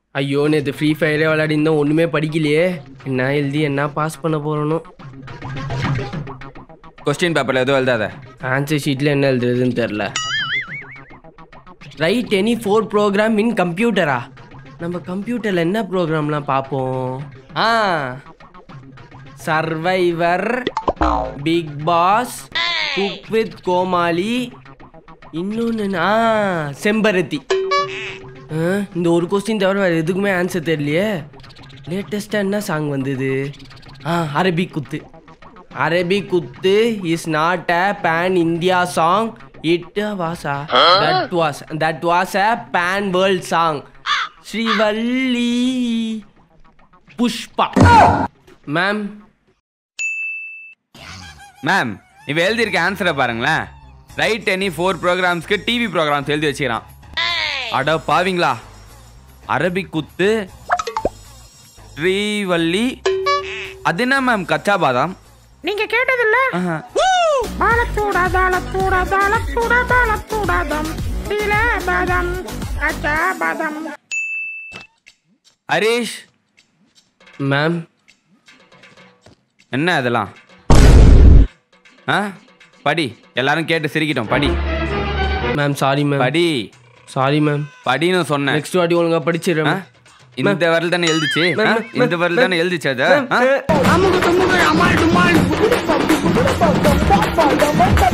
ஐயோ நேற்று ஃப்ரீ ஃபயரே விளையாடி இருந்தோம் ஒன்றுமே படிக்கலையே என்ன எழுதி என்ன பாஸ் பண்ண போகிறனோ கொஸ்டின் பேப்பர்ல எதுவும் எழுதாத ஆன்சர் ஷீட்டில் என்ன எழுதுறதுன்னு தெரில write any four program in கம்ப்யூட்டரா நம்ம கம்ப்யூட்டரில் என்ன ப்ரோக்ராம்லாம் பார்ப்போம் ஆ survivor Bigg Boss cook with Comali இன்னொன்று ஆ செம்பருத்தி ஆ, இந்த ஒரு கொஸ்டின் தவிர வேறு எதுக்குமே ஆன்சர் தெரியலையே லேட்டஸ்ட்டாக என்ன சாங் வந்தது ஆ Arabic Kuthu Arabic Kuthu is not a pan India song it was a that was that was a pan world song Srivalli Pushpa ma'am ma'am இவன் எழுதியிருக்க ஆன்சரை பாருங்களேன் ரைட் எனி ஃபோர் ப்ரோக்ராம்ஸ்க்கு டிவி ப்ரோக்ராம்ஸ் எழுதி வச்சுக்கிறான் அட பாவிங்களா அரபிக் குத்து ஸ்ரீவல்லி அது என்ன மேம் கச்சா பாதாம் நீங்க கேட்டதில்ல ஆஹா. பாலத்தூடா தாளத்தூடா தாளத்தூடா தாளத்தூடாதம் டீல பாதம் அச்சா பாதம் ஹரீஷ் மேம் என்ன அதெல்லாம் ஆ படி எல்லாரும் கேட்டு சிரிக்கிட்டோம் படி மேம் சாரி மேம் படி சாரி மேம் படின்னு சொன்னேன் நெக்ஸ்ட் வாட்டி ஒழுங்கா ஆ? படிச்சிடுறேன் இந்த வரல் தானே எழுதிச்சு ஆ? மேம், இந்த வரல் தானே எழுதிச்சு அது ஆ? அமுகு துமுகு அமால் டுமால்